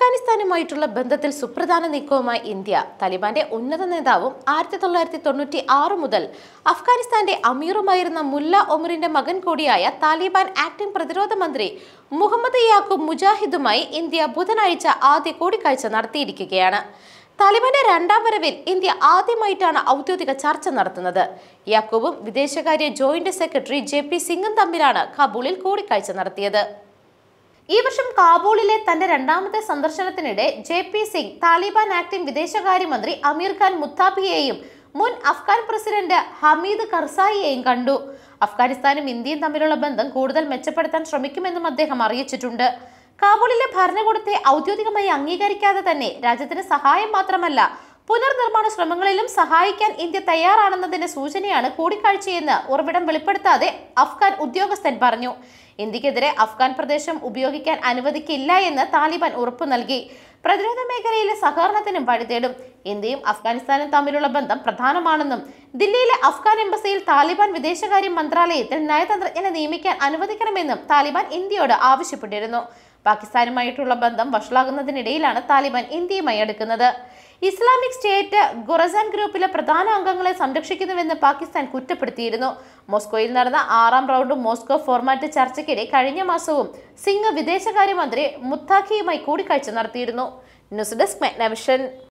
അഫ്ഗാനിസ്ഥാനുമായിട്ടുള്ള ബന്ധത്തിൽ സുപ്രധാന നീക്കവുമായി ഇന്ത്യ താലിബാന്റെ ഉന്നത നേതാവും ആയിരത്തി തൊള്ളായിരത്തി തൊണ്ണൂറ്റി ആറ് മുതൽ അഫ്ഗാനിസ്ഥാന്റെ അമീറുമായിരുന്ന മുല്ല ഒമറിന്റെ മകൻ കൂടിയായ താലിബാൻ ആക്ടിംഗ് പ്രതിരോധ മന്ത്രി മുഹമ്മദ് യാക്കൂബ് മുജാഹിദുമായി ഇന്ത്യ ബുധനാഴ്ച ആദ്യ കൂടിക്കാഴ്ച നടത്തിയിരിക്കുകയാണ് താലിബാന്റെ രണ്ടാം വരവിൽ ഇന്ത്യ ആദ്യമായിട്ടാണ് ഔദ്യോഗിക ചർച്ച നടത്തുന്നത് യാക്കൂബും വിദേശകാര്യ ജോയിന്റ് സെക്രട്ടറി ജെ പി സിംഗും തമ്മിലാണ് കാബൂളിൽ കൂടിക്കാഴ്ച നടത്തിയത് ഈ വർഷം കാബൂളിലെ തന്റെ രണ്ടാമത്തെ സന്ദർശനത്തിനിടെ J P Singh Taliban acting വിദേശകാര്യമന്ത്രി അമീർ ഖാൻ മുത്താബിയെയും മുൻ അഫ്ഗാൻ പ്രസിഡന്റ് ഹമീദ് കർസായിയെയും കണ്ടു അഫ്ഗാനിസ്ഥാനും ഇന്ത്യയും തമ്മിലുള്ള ബന്ധം കൂടുതൽ മെച്ചപ്പെടുത്താൻ ശ്രമിക്കുമെന്നും അദ്ദേഹം അറിയിച്ചിട്ടുണ്ട് കാബൂളിലെ ഭരണകൂടത്തെ ഔദ്യോഗികമായി അംഗീകരിക്കാതെ തന്നെ രാജ്യത്തിന് സഹായം മാത്രമല്ല പുനർനിർമ്മാണ ശ്രമങ്ങളിലും സഹായിക്കാൻ ഇന്ത്യ തയ്യാറാണെന്നതിന്റെ സൂചനയാണ് കൂടിക്കാഴ്ചയെന്ന് ഉറവിടം വെളിപ്പെടുത്താതെ അഫ്ഗാൻ ഉദ്യോഗസ്ഥൻ പറഞ്ഞു ഇന്ത്യക്കെതിരെ അഫ്ഗാൻ പ്രദേശം ഉപയോഗിക്കാൻ അനുവദിക്കില്ല എന്ന് താലിബാൻ ഉറപ്പു നൽകി പ്രതിരോധ മേഖലയിലെ സഹകരണത്തിനും വഴിതേടും ഇന്ത്യയും അഫ്ഗാനിസ്ഥാനും തമ്മിലുള്ള ബന്ധം പ്രധാനമാണെന്നും ദില്ലിയിലെ അഫ്ഗാൻ എംബസിയിൽ താലിബാൻ വിദേശകാര്യ മന്ത്രാലയത്തിൽ നയതന്ത്രജ്ഞനെ നിയമിക്കാൻ അനുവദിക്കണമെന്നും താലിബാൻ ഇന്ത്യയോട് ആവശ്യപ്പെട്ടിരുന്നു പാകിസ്ഥാനുമായിട്ടുള്ള ബന്ധം വഷളാകുന്നതിനിടയിലാണ് താലിബാൻ ഇന്ത്യയുമായി അടുക്കുന്നത് ഇസ്ലാമിക് സ്റ്റേറ്റ് ഗുറസാൻ ഗ്രൂപ്പിലെ പ്രധാന അംഗങ്ങളെ സംരക്ഷിക്കുന്നുവെന്ന് പാകിസ്ഥാൻ കുറ്റപ്പെടുത്തിയിരുന്നു മോസ്കോയിൽ നടന്ന ആറാം റൗണ്ട് മോസ്കോ ഫോർമാറ്റ് ചർച്ചയ്ക്കിടെ കഴിഞ്ഞ മാസവും സിംഗ് വിദേശകാര്യമന്ത്രി മുത്താഖിയുമായി കൂടിക്കാഴ്ച നടത്തിയിരുന്നു ന്യൂസ് ഡെസ്ക് മെഗ്നവിഷൻ